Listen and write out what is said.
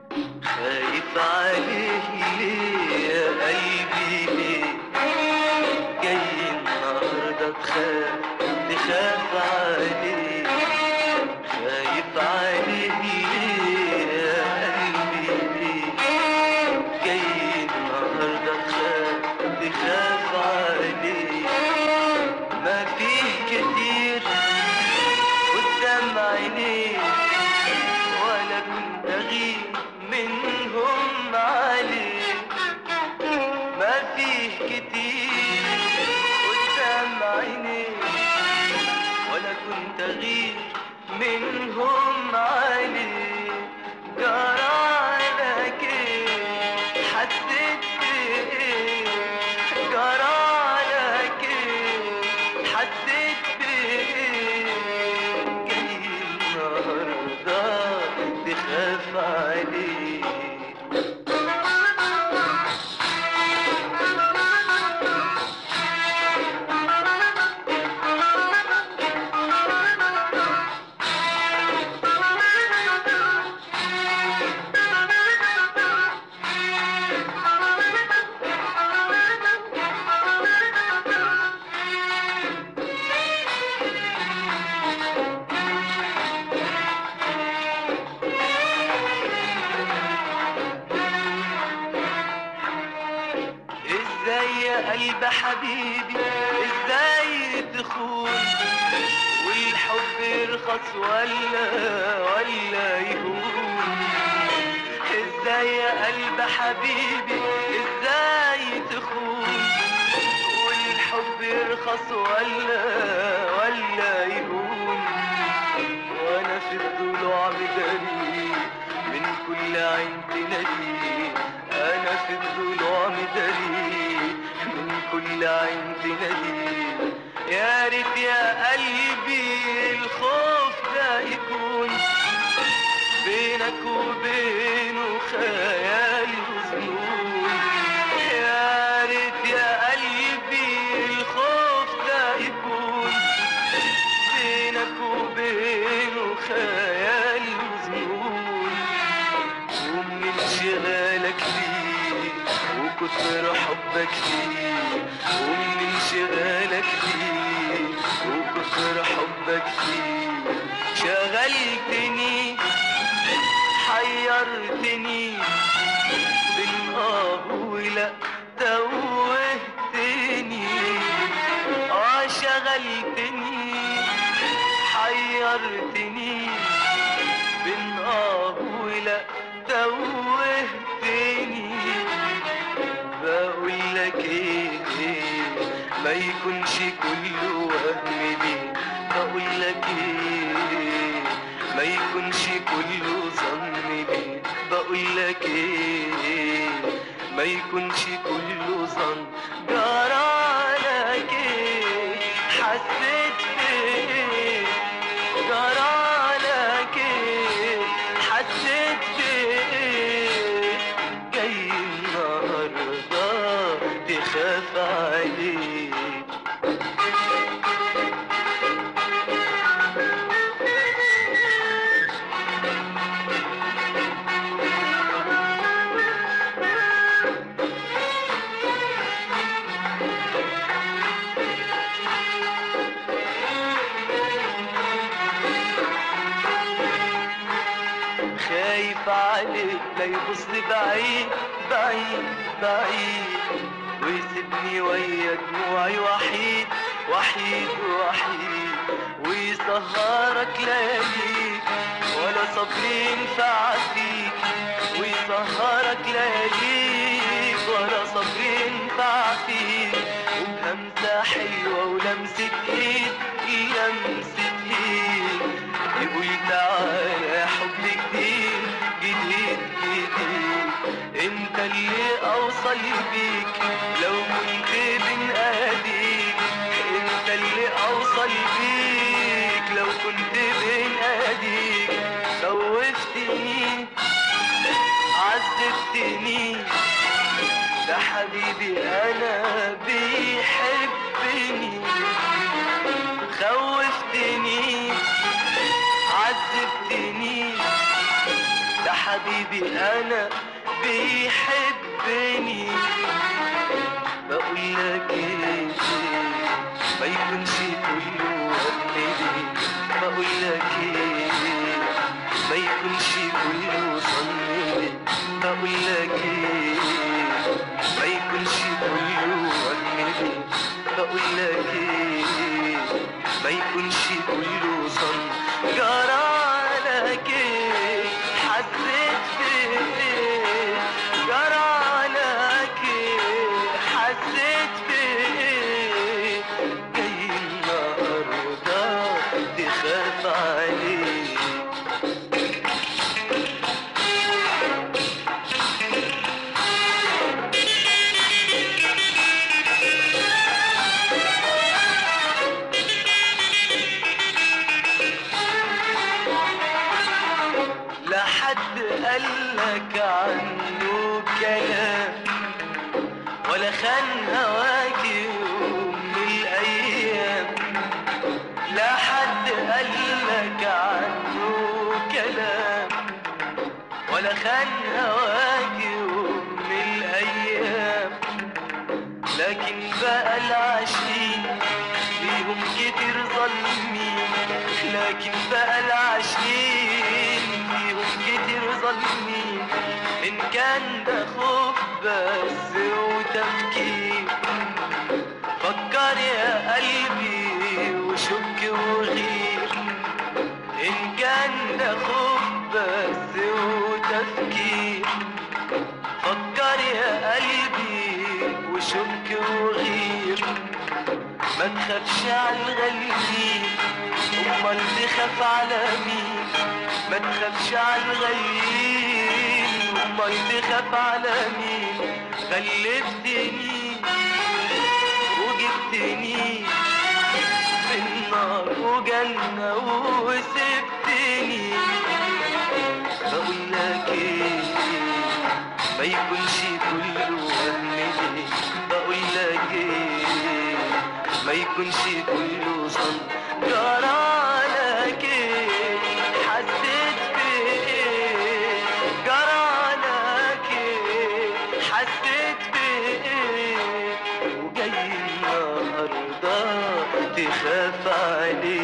خايف عليه ليه يا قلبي ليه جاي النهارده تخاف تخاف عليه خايف عليه ليه يا قلبي ليه جاي النهارده تخاف تخاف عليه ما فيه كتير قدام عينيه ولا كنت اغير منهم عليه ما فيه كتير قدام عينيه ولا كنت اغير منهم عليه جرى عليك ايه حسيت بايه جرى عليك ايه حسيت بايه جاي النهارده تخاف عليه ازاي يا قلب حبيبي ازاي تخون والحب يرخص ولا ولا يهون ازاي يا قلب حبيبي ازاي تخون والحب يرخص ولا ولا يهون وانا في الضلوع مداري من كل عين تنادي انا في الضلوع مداري من كل عين تنادي يا ريت يا قلبي الخوف ده يكون بينك وبينه خيال وظنون يا ريت يا قلبي الخوف ده يكون بينك وبينه خيال وظنون ومن انشغالك ليه وكتر حبك ليه ومن انشغالك ليه وكتر حبك ليه شغلتني حيرتني بين اه ولا توهتني اه شغلتني حيرتني بين اه ولا توهتني بقول لك ايه إيه ما يكونش كله وهم ليه بقول لك ايه ما يكونش كله ظن ليه بقول لك ايه ما يكونش كله ظن جرى لك ايه حسيت بايه جرى لك ايه حسيت بايه جاي النهارده تخاف عليه خايف عليك لا يبص بعيد بعيد بعيد ويسيبني ويا دموعي وحيد وحيد وحيد ويسهرك لياليك ولا صبر ينفع فيك ويسهرك لياليك ولا صبر ينفع فيك وبهمسة حلوة ولمسة ايد لمسة ايد يقول تعالى يا حب جديد جديد جديد انت اللي اوصل بيك لو كنت بين ايديك انت اللي اوصل بيك لو كنت بين ايديك خوفتني عذبتني ده حبيبي انا بيحبني خوفتني عذبتني ده حبيبي انا بيحبني بقول لك ايه ما يكونش كله وهمني بقول لك ايه ما يكونش كله ظني بقول لك ايه ما يكونش كله وهمني بقول لك ايه ما يكونش كله ظن جرالك ايه حسيت بايه جرالك ايه حسيت بايه جاي النهارده تخاف عليه لا حد قالك عنه كلام ولا خان هواك يوم من الايام لا حد قالك عنه كلام ولا خان هواك يوم من الايام لكن بقى العاشقين فيهم كتير ظالمين لكن بقى العاشقين فيهم كتير ظالمين إن كان ده خوف بس وتفكير فكر يا قلبي وشك وغير إن كان ده خوف بس وتفكير فكر يا قلبي وشك وغير ما تخافش على الغاليين امال تخاف على مين ما تخافش على الغاليين امال تخاف على مين غلبتني وجبتني في النار وجنة وسبتني بقول لك ايه ما يكونش كله وهمني بقول لك ايه ما يكونش كله ظن جرالك ايه حسيت بايه جرالك ايه حسيت بايه وجاي النهارده تخاف عليه